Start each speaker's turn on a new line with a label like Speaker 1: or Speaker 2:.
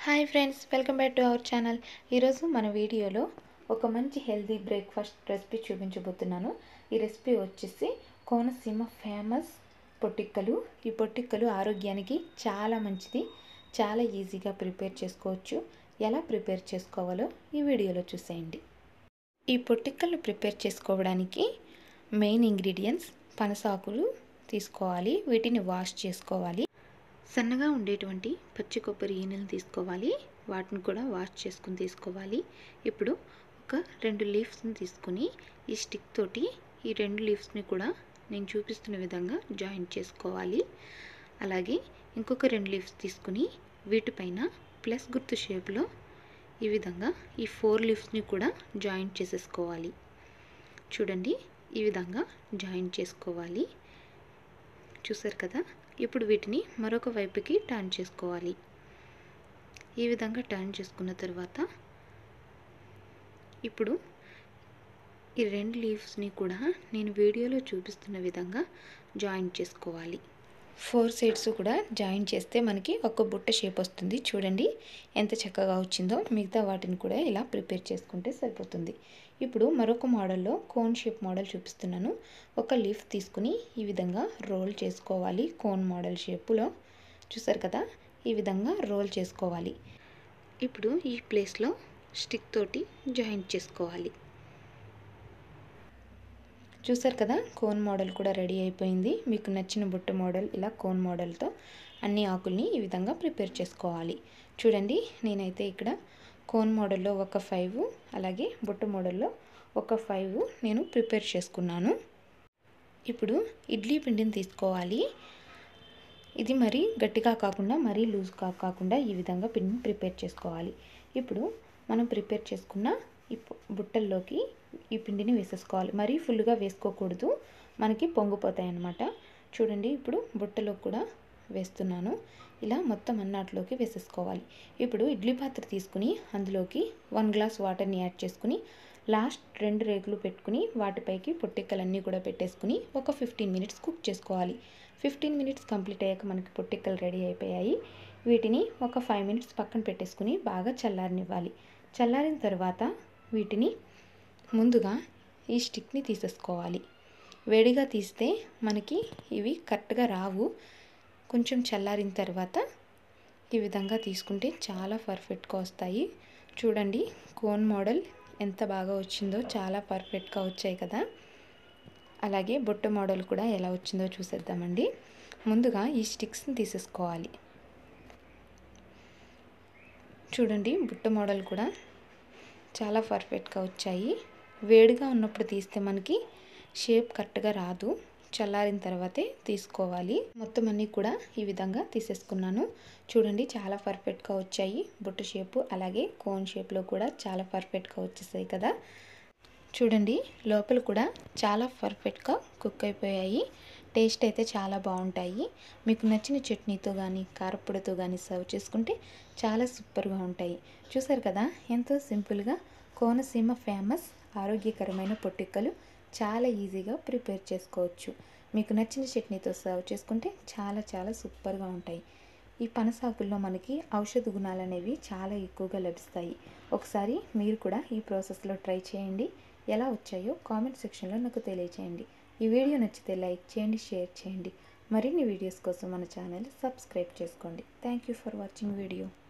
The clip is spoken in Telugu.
Speaker 1: hi friends welcome back to our channel ఈరోజు మన వీడియోలో ఒక మంచి హెల్తీ బ్రేక్ఫాస్ట్ రెసిపీ చూపించబోతున్నాను ఈ రెసిపీ వచ్చేసి కోనసీమ ఫేమస్ పొట్టిక్కలు ఈ పొట్టిక్కలు ఆరోగ్యానికి చాలా మంచిది చాలా ఈజీగా ప్రిపేర్ చేసుకోవచ్చు ఎలా ప్రిపేర్ చేసుకోవాలో ఈ వీడియోలో చూసేయండి ఈ పొట్టిక్కలు ప్రిపేర్ చేసుకోవడానికి మెయిన్ ఇంగ్రీడియంట్స్ పనసాకులు తీసుకోవాలి వీటిని వాష్ చేసుకోవాలి సన్నగా ఉండేటువంటి పచ్చి కొబ్బరి ఈనెలు తీసుకోవాలి వాటిని కూడా వాష్ చేసుకుని తీసుకోవాలి ఇప్పుడు ఒక రెండు లీవ్స్ని తీసుకుని ఈ స్టిక్ తోటి ఈ రెండు లీవ్స్ని కూడా నేను చూపిస్తున్న విధంగా జాయింట్ చేసుకోవాలి అలాగే ఇంకొక రెండు లీవ్స్ తీసుకుని వీటిపైన ప్లస్ గుర్తు షేప్లో ఈ విధంగా ఈ ఫోర్ లీవ్స్ని కూడా జాయింట్ చేసేసుకోవాలి చూడండి ఈ విధంగా జాయింట్ చేసుకోవాలి చూసారు కదా ఇప్పుడు వీటిని మరొక వైపుకి టర్న్ చేసుకోవాలి ఈ విధంగా టర్న్ చేసుకున్న తర్వాత ఇప్పుడు ఈ రెండు లీవ్స్ని కూడా నేను వీడియోలో చూపిస్తున్న విధంగా జాయింట్ చేసుకోవాలి ఫోర్ సైడ్స్ కూడా జాయిన్ చేస్తే మనకి ఒక బుట్ట షేప్ వస్తుంది చూడండి ఎంత చక్కగా వచ్చిందో మిగతా వాటిని కూడా ఇలా ప్రిపేర్ చేసుకుంటే సరిపోతుంది ఇప్పుడు మరొక మోడల్లో కోన్ షేప్ మోడల్ చూపిస్తున్నాను ఒక లీఫ్ తీసుకుని ఈ విధంగా రోల్ చేసుకోవాలి కోన్ మోడల్ షేపులో చూసారు కదా ఈ విధంగా రోల్ చేసుకోవాలి ఇప్పుడు ఈ ప్లేస్లో స్టిక్ తోటి జాయింట్ చేసుకోవాలి చూసారు కదా కోన్ మోడల్ కూడా రెడీ అయిపోయింది మీకు నచ్చిన బుట్ట మోడల్ ఇలా కోన్ మోడల్తో అన్ని ఆకుల్ని ఈ విధంగా ప్రిపేర్ చేసుకోవాలి చూడండి నేనైతే ఇక్కడ కోన్ మోడల్లో ఒక ఫైవ్ అలాగే బుట్ట మోడల్లో ఒక ఫైవ్ నేను ప్రిపేర్ చేసుకున్నాను ఇప్పుడు ఇడ్లీ పిండిని తీసుకోవాలి ఇది మరీ గట్టిగా కాకుండా మరీ లూజ్గా కాకుండా ఈ విధంగా పిండిని ప్రిపేర్ చేసుకోవాలి ఇప్పుడు మనం ప్రిపేర్ చేసుకున్న ఈ బుట్టల్లోకి ఈ పిండిని వేసేసుకోవాలి మరీ ఫుల్గా వేసుకోకూడదు మనకి పొంగిపోతాయి అన్నమాట చూడండి ఇప్పుడు బుట్టలో కూడా వేస్తున్నాను ఇలా మొత్తం అన్నాటిలోకి వేసేసుకోవాలి ఇప్పుడు ఇడ్లీ పాత్ర తీసుకుని అందులోకి వన్ గ్లాస్ వాటర్ని యాడ్ చేసుకుని లాస్ట్ రెండు రేకులు పెట్టుకుని వాటిపైకి పొట్టిక్కలన్నీ కూడా పెట్టేసుకుని ఒక ఫిఫ్టీన్ మినిట్స్ కుక్ చేసుకోవాలి ఫిఫ్టీన్ మినిట్స్ కంప్లీట్ అయ్యాక మనకి పొట్టిక్కలు రెడీ అయిపోయాయి వీటిని ఒక ఫైవ్ మినిట్స్ పక్కన పెట్టేసుకుని బాగా చల్లారనివ్వాలి చల్లారిన తర్వాత వీటిని ముందుగా ఈ స్టిక్ని తీసేసుకోవాలి వేడిగా తీస్తే మనకి ఇవి కరెక్ట్గా రావు కొంచెం చల్లారిన తర్వాత ఈ విధంగా తీసుకుంటే చాలా పర్ఫెక్ట్గా వస్తాయి చూడండి కోన్ మోడల్ ఎంత బాగా వచ్చిందో చాలా పర్ఫెక్ట్గా వచ్చాయి కదా అలాగే బుట్ట మోడల్ కూడా ఎలా వచ్చిందో చూసేద్దామండి ముందుగా ఈ స్టిక్స్ని తీసేసుకోవాలి చూడండి బుట్ట మోడల్ కూడా చాలా పర్ఫెక్ట్గా వచ్చాయి వేడిగా ఉన్నప్పుడు తీస్తే మనకి షేప్ కరెక్ట్గా రాదు చల్లారిన తర్వాతే తీసుకోవాలి మొత్తం అన్నీ కూడా ఈ విధంగా తీసేసుకున్నాను చూడండి చాలా పర్ఫెక్ట్గా వచ్చాయి బుట్ట షేపు అలాగే కోన్ షేప్లో కూడా చాలా పర్ఫెక్ట్గా వచ్చేసాయి కదా చూడండి లోపల కూడా చాలా పర్ఫెక్ట్గా కుక్ అయిపోయాయి టేస్ట్ అయితే చాలా బాగుంటాయి మీకు నచ్చిన చట్నీతో కానీ కారపొడితో కానీ సర్వ్ చేసుకుంటే చాలా సూపర్గా ఉంటాయి చూసారు కదా ఎంతో సింపుల్గా కోనసీమ ఫేమస్ ఆరోగ్యకరమైన పొట్టిక్కలు చాలా ఈజీగా ప్రిపేర్ చేసుకోవచ్చు మీకు నచ్చిన చట్నీతో సర్వ్ చేసుకుంటే చాలా చాలా సూపర్గా ఉంటాయి ఈ పనసాకుల్లో మనకి ఔషధ గుణాలు అనేవి చాలా ఎక్కువగా లభిస్తాయి ఒకసారి మీరు కూడా ఈ ప్రాసెస్లో ట్రై చేయండి ఎలా వచ్చాయో కామెంట్ సెక్షన్లో నాకు తెలియచేయండి ఈ వీడియో నచ్చితే లైక్ చేయండి షేర్ చేయండి మరిన్ని వీడియోస్ కోసం మన ఛానల్ సబ్స్క్రైబ్ చేసుకోండి thank you for watching video